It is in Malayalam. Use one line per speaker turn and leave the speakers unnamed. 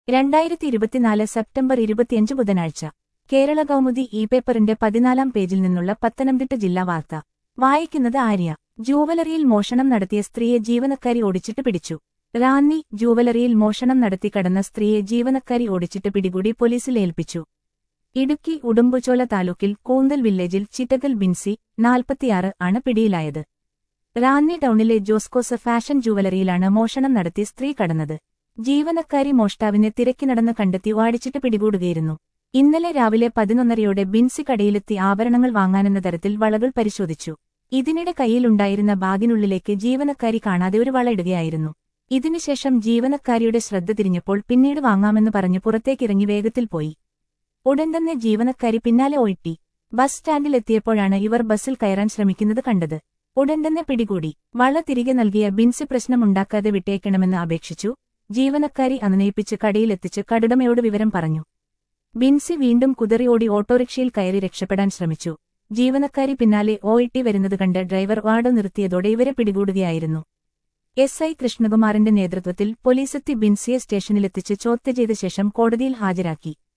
രണ്ടായിരത്തി ഇരുപത്തിനാല് സെപ്റ്റംബർ ഇരുപത്തിയഞ്ച് ബുധനാഴ്ച കേരള കൗമുദി ഇ പേപ്പറിന്റെ പതിനാലാം പേജിൽ നിന്നുള്ള പത്തനംതിട്ട ജില്ലാ വാർത്ത വായിക്കുന്നത് ആര്യ ജൂവലറിയിൽ മോഷണം നടത്തിയ സ്ത്രീയെ ജീവനക്കാരി ഓടിച്ചിട്ട് പിടിച്ചു റാന്നി ജൂവലറിയിൽ മോഷണം നടത്തി കടന്ന സ്ത്രീയെ ജീവനക്കാരി ഓടിച്ചിട്ട് പിടികൂടി പോലീസിൽ ഏൽപ്പിച്ചു ഇടുക്കി ഉടുമ്പുചോല താലൂക്കിൽ കൂന്തൽ വില്ലേജിൽ ചിറ്റകൽ ബിൻസി നാൽപ്പത്തിയാറ് ആണ് പിടിയിലായത് റാന്നി ടൗണിലെ ജോസ്കോസ് ഫാഷൻ ജൂവലറിയിലാണ് മോഷണം നടത്തി സ്ത്രീ കടന്നത് ജീവനക്കാരി മോഷ്ടാവിനെ തിരക്കി നടന്ന് കണ്ടെത്തി വാടിച്ചിട്ട് പിടികൂടുകയായിരുന്നു ഇന്നലെ രാവിലെ പതിനൊന്നരയോടെ ബിൻസി കടയിലെത്തി ആഭരണങ്ങൾ വാങ്ങാനെന്ന തരത്തിൽ വളകൾ പരിശോധിച്ചു ഇതിനിടെ കയ്യിലുണ്ടായിരുന്ന ബാഗിനുള്ളിലേക്ക് ജീവനക്കാരി കാണാതെ ഒരു വള ഇടുകയായിരുന്നു ഇതിനുശേഷം ജീവനക്കാരിയുടെ ശ്രദ്ധ തിരിഞ്ഞപ്പോൾ പിന്നീട് വാങ്ങാമെന്ന് പറഞ്ഞ് പുറത്തേക്കിറങ്ങി വേഗത്തിൽ പോയി ഉടൻ തന്നെ ജീവനക്കാരി പിന്നാലെ ഒഴിട്ടി ബസ് സ്റ്റാൻഡിലെത്തിയപ്പോഴാണ് ഇവർ ബസ്സിൽ കയറാൻ ശ്രമിക്കുന്നത് കണ്ടത് ഉടൻ തന്നെ പിടികൂടി വള തിരികെ നൽകിയ ബിൻസി പ്രശ്നമുണ്ടാക്കാതെ വിട്ടേക്കണമെന്ന് അപേക്ഷിച്ചു ജീവനക്കാരി അനനയിപ്പിച്ച് കടയിലെത്തിച്ച് കടുടമയോട് വിവരം പറഞ്ഞു ബിൻസി വീണ്ടും കുതറിയോടി ഓട്ടോറിക്ഷയിൽ കയറി രക്ഷപ്പെടാൻ ശ്രമിച്ചു ജീവനക്കാരി പിന്നാലെ ഓയിട്ടി വരുന്നത് കണ്ട് ഡ്രൈവർ വാർഡ് നിർത്തിയതോടെ ഇവരെ പിടികൂടുകയായിരുന്നു എസ് ഐ കൃഷ്ണകുമാറിന്റെ നേതൃത്വത്തിൽ പോലീസെത്തി ബിൻസിയെ സ്റ്റേഷനിലെത്തിച്ച് ചോദ്യം ചെയ്ത ശേഷം കോടതിയിൽ ഹാജരാക്കി